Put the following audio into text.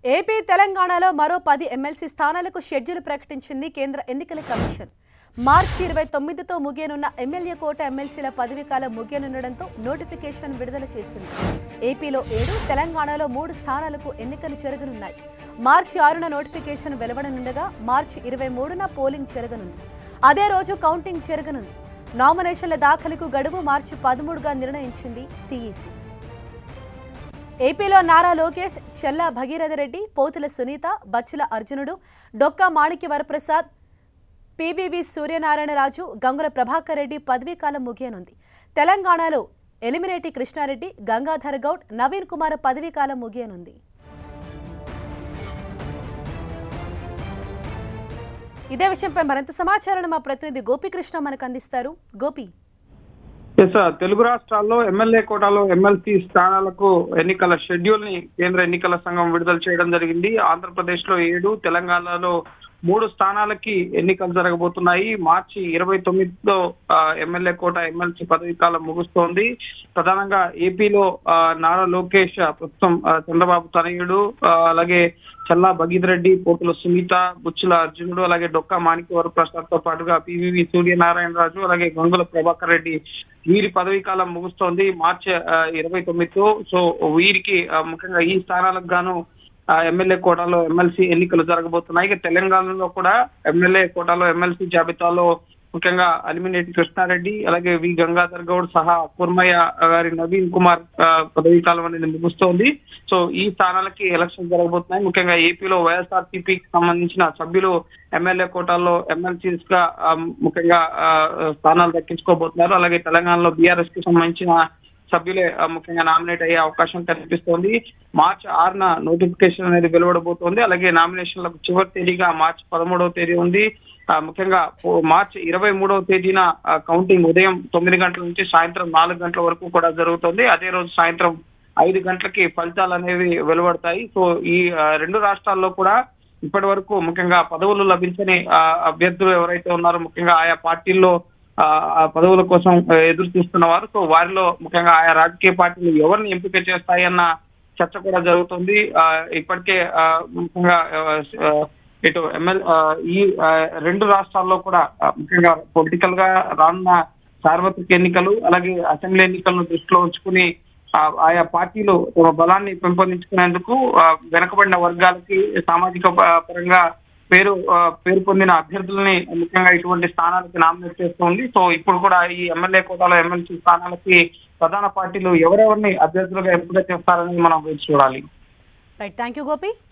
AP తెలంగాణలో మరో పది ఎమ్మెల్సీ స్థానాలకు షెడ్యూల్ ప్రకటించింది కేంద్ర ఎన్నికల కమిషన్ మార్చి ఇరవై తొమ్మిదితో ముగియనున్న ఎమ్మెల్యే కోట ఎమ్మెల్సీల పదవీ కాలం ముగియనుండడంతో నోటిఫికేషన్ విడుదల చేసింది ఏపీలో ఏడు తెలంగాణలో మూడు స్థానాలకు ఎన్నికలు జరగనున్నాయి మార్చి ఆరున నోటిఫికేషన్ వెలువడనుండగా మార్చి ఇరవై మూడున పోలింగ్ జరగనుంది అదే రోజు కౌంటింగ్ జరగనుంది నామినేషన్ల దాఖలుకు గడువు మార్చి పదమూడుగా నిర్ణయించింది సిఈసి ఏపీలో నారా లోకేష్ చెల్లా భగీరథ రెడ్డి పోతుల సునీత బచ్చుల అర్జునుడు డొక్కా మాణిక్య వరప్రసాద్ పివివి సూర్యనారాయణరాజు గంగుల ప్రభాకర్ రెడ్డి పదవీకాలం ముగియనుంది తెలంగాణలో ఎలిమినేటి కృష్ణారెడ్డి గంగాధర్ గౌడ్ నవీన్ కుమార్ పదవీకాలం ముగియనుంది ఇదే విషయంపై మరింత సమాచారాన్ని మా ప్రతినిధి గోపికృష్ణ మనకు అందిస్తారు గోపి ఎస్ సార్ తెలుగు రాష్ట్రాల్లో ఎమ్మెల్యే కోటాలో ఎమ్మెల్సీ స్థానాలకు ఎన్నికల షెడ్యూల్ ని కేంద్ర ఎన్నికల సంఘం విడుదల చేయడం జరిగింది ఆంధ్రప్రదేశ్ లో ఏడు తెలంగాణలో మూడు స్థానాలకి ఎన్నికలు జరగబోతున్నాయి మార్చి ఇరవై తొమ్మిదిలో ఆ, ఎమ్మెల్యే కోట ఎమ్మెల్సీ పదవీ కాలం ముగుస్తోంది ప్రధానంగా ఏపీలో ఆ, నారా లోకేష్ ఆ, ప్రస్తుతం ఆ, చంద్రబాబు తనయుడు ఆ, అలాగే చల్లా భగీద్ రెడ్డి పోతుల సునీత బుచ్చుల అర్జునుడు అలాగే డొక్కా మాణిక్యవర ప్రసాద్ తో పాటుగా పివివి సూర్యనారాయణరాజు అలాగే గంగుల ప్రభాకర్ రెడ్డి వీరి పదవీ కాలం ముగుస్తోంది మార్చి ఇరవై తొమ్మిదితో సో వీరికి ఆ, ముఖ్యంగా ఈ స్థానాలకు గాను ఆ, ఎమ్మెల్యే కోటాలో ఎమ్మెల్సీ ఎన్నికలు జరగబోతున్నాయి ఇక తెలంగాణలో కూడా ఎమ్మెల్యే కోటాలో ఎమ్మెల్సీ జాబితాలో ముఖ్యంగా అలిమినేటి కృష్ణారెడ్డి అలాగే వి గంగాధర్ గౌడ్ సహా కుర్మయ్య గారి నవీన్ కుమార్ ఆ, పదవీ కాలం అనేది ముగుస్తోంది సో ఈ స్థానాలకి ఎలక్షన్ జరగబోతున్నాయి ముఖ్యంగా ఏపీలో వైఎస్ఆర్సీపీకి సంబంధించిన సభ్యులు ఎమ్మెల్యే కోటాల్లో ఎమ్మెల్సీస్ గా ఆ, ముఖ్యంగా ఆ, స్థానాలు దక్కించుకోబోతున్నారు అలాగే తెలంగాణలో బీఆర్ఎస్ కి సంబంధించిన సభ్యులే ఆ, ముఖ్యంగా నామినేట్ అయ్యే అవకాశం కనిపిస్తోంది మార్చి ఆరున నోటిఫికేషన్ అనేది వెలువడబోతోంది అలాగే నామినేషన్లకు చివరి తేదీగా మార్చి పదమూడవ తేదీ ఉంది ఆ, ముఖ్యంగా ఓ- మార్చి ఇరవై మూడవ తేదీన ఆ, కౌంటింగ్ ఉదయం తొమ్మిది గంటల నుంచి సాయంత్రం నాలుగు గంటల వరకు కూడా జరుగుతుంది అదే రోజు సాయంత్రం ఐదు గంటలకి ఫలితాలు అనేవి వెలువడతాయి సో ఈ ఆ, రెండు రాష్ట్రాల్లో కూడా ఇప్పటి వరకు ముఖ్యంగా పదవులు లభించని ఆ, అభ్యర్థులు ఎవరైతే ఉన్నారో ముఖ్యంగా ఆయా పార్టీల్లో ఆ ఆ పదవుల కోసం ఆ, ఎదురు చూస్తున్నవారు సో వారిలో ముఖ్యంగా ఆయా రాజకీయ పార్టీలు ఎవరిని ఎంపిక చేస్తాయన్న చర్చ కూడా జరుగుతుంది ఆ, ఇప్పటికే ఆ, ముఖ్యంగా ఆ, ఆ, ఇటు ఎమ్మెల్ ఆ, ఈ ఆ, రెండు రాష్ట్రాల్లో కూడా ఆ, ముఖ్యంగా పొలిటికల్ గా రానున్న సార్వత్రిక ఎన్నికలు అలాగే అసెంబ్లీ ఎన్నికలను దృష్టిలో ఉంచుకుని ఆ, ఆయా పార్టీలు తమ బలాన్ని పెంపొందించుకునేందుకు ఆ, వెనకబడిన వర్గాలకి సామాజిక ప- పరంగా పేరు ఆ, పేరు పొందిన అభ్యర్థులని ముఖ్యంగా ఇటువంటి స్థానాలకి నామినేట్ చేస్తోంది సో ఇప్పుడు కూడా ఈ ఎమ్మెల్యే కోటాలో ఎమ్మెల్సీ స్థానాలకి ప్రధాన పార్టీలు ఎవరెవరిని అభ్యర్థులుగా ఎంపిక చేస్తారని మనం వేచి చూడాలి రైట్ థ్యాంక్ యూ గోపి